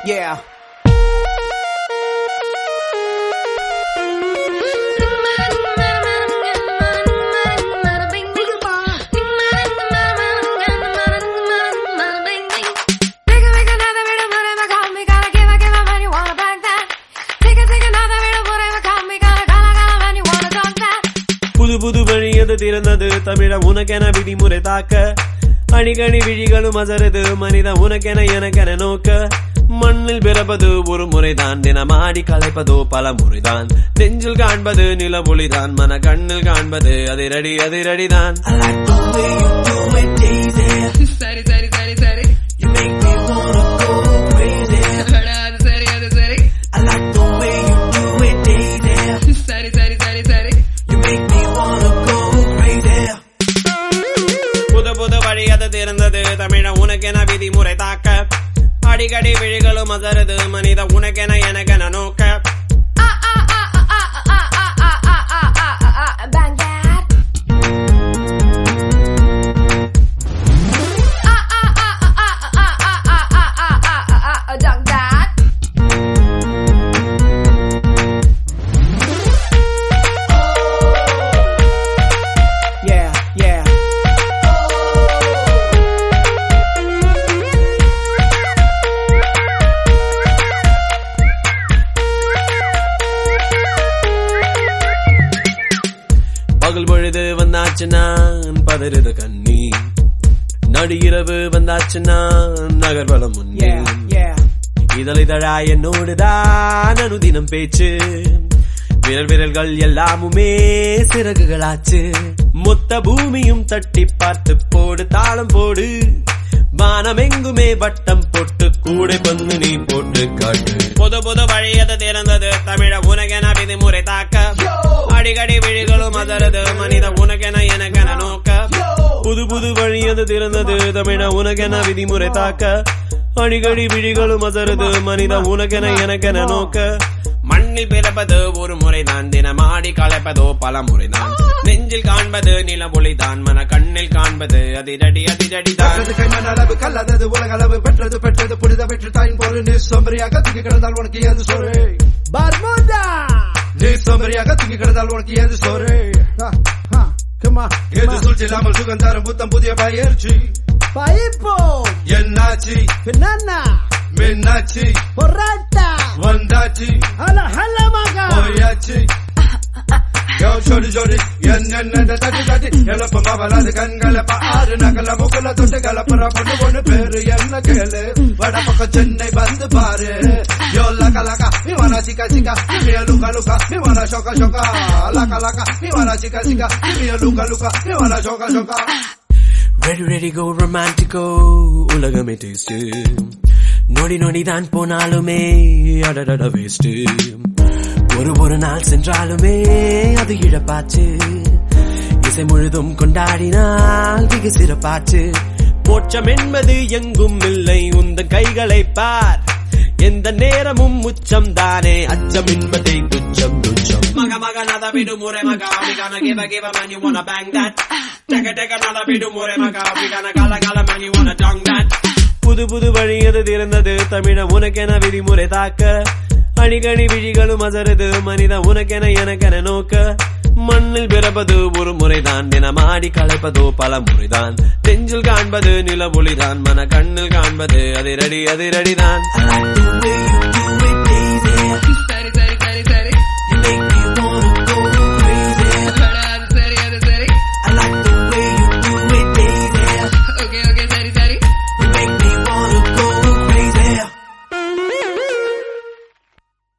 Yeah. புது புது வழி அது திறந்தது தமிழ உனக்கென விதிமுறை தாக்க அடிக்கடி விழிகளும் அசருது மனித உனக்கென எனக்கென நோக்க மண்ணில் பிறப்பது ஒரு முறைதான் தினமாடி கலைப்பதோ பல முறைதான் நெஞ்சில் காண்பது நிலவொளிதான் மன கண்ணில் காண்பது அதிரடி அதிரடிதான் I like the way you do it, Daisy. சரி சரி சரி சரி You make me wanna go crazy. அட, அது சரி அது சரி I like the way you do it, Daisy. சரி சரி சரி சரி You make me wanna go crazy. புது புது வழி அது திறந்தது தமிழ உனக்கென விதிமுறை தாக்க அடிக்கடி விழிகளும் அசருது மனித உனக்கென எனக்கென நோக்க Bang that. Dunk that. Yeah, yeah. பகல் பொழுது வந்தாச்சு நான் பதறுது கண்ணி நடுஇரவு வந்தாச்சு நான் நகர்வலம் முன்னே Yeah, yeah. இதழிதழா என்னோடுதான் அனுதினம் பேச்சு விரல் விரல்கள் எல்லாமுமே சிறகுகளாச்சு மொத்த பூமியும் தட்டி பார்த்து போடு தாளம் போடு வானம் எங்குமே வட்டம் போட்டு கூடை பந்து நீ போட்டு காட்டு புது புது வழி அது திறந்தது தமிழ உனகென விதிமுறை தாக்க அடிக்கடி விழிகளும் அதரது மனித உனகென எனக்கென நோக்க புது புது வழி அது திறந்தது தமிழ உனகென விதிமுறை தாக்க அடிக்கடி விழிகளும் அசருது மனித உனக்கென எனக்கென நோக்க மண்ணில் பிறப்பது ஒரு முறைதான் தினமாடி கலைப்பதோ பல முறைதான் நெஞ்சில் காண்பது நிலவொளிதான் மன கண்ணில் காண்பது அதிரடி அதிரடிதான் கற்றது கைமண் அளவு கல்லாதது உலக அளவு பெற்றது பெற்றது புனித பெற்று தாயின் பொருள் நீ சோம்பரியாக தூக்கி கிடந்தால் உனக்கு ஏது சோறு Bermuda! நீ சோம்பரியாக தூக்கி கிடந்தால் உனக்கு ஏது சோறு Ha, ha. Come on. ஏது சூழ்ச்சி இல்லாமல் சுகம் தரும் புத்தம் புதிய பயிற்சி Paipo! என்னாச்சு Banana! மின்னாச்சு Porrata! வந்தாச்சு Hala, hala, maga! போயாச்சு யோ ஜோடி ஜோடி என்ன தட்டி தட்டி எழப்பமா வராது கண்களை பாரு நகல முகல தொட்டு கலப்புற பொண்ணு பொண்ணு பேரு என்ன கேளு வட பக்கம் சென்னை வந்து பாரு யோ லக லக நீ வானா சிக்கா சிக்கா நீ லுகா லுகா நீ வானா ஷோகா ஷோகா லக லக நீ வானா சிக்கா சிக்கா நீ லுகா லுகா நீ வானா ஷோகா ஷோகா ரெடி ரெடி கோ ரொமான்டிகோ உலகமே டேஸ்ட் நொடி நொடி தான் போனாலுமே அடடட வேஸ்ட் ஒரு ஒரு நாள் சென்றாலுமே அது இழப்பாச்சு இசை முழுதும் கொண்டாடினால் வெகு சிறப்பாச்சு போற்றம் என்பது எங்கும் இல்லை உந்த கைகளை பார் எந்த நேரமும் உச்சம் தானே அச்சம் என்பதை துச்சம் துச்சம் மக மக நத விடுமுறை மக we gonna give a give a man you wanna bang that take a take another விடுமுறை மக we gonna கல கல man you wanna dong that புது புது வழி அது திறந்தது தமிழ உனக்கென விதிமுறை தாக்க அடிக்கடி விழிகளும் அசருது மனித உனக்கென எனக்கென நோக்க மண்ணில் பிறப்பது ஒரு முறைதான் தினமாடி கலைப்பதோ பல முறைதான் நெஞ்சில் காண்பது நிலவொளிதான் மன கண்ணில் காண்பது அதிரடி அதிரடிதான் I like the way you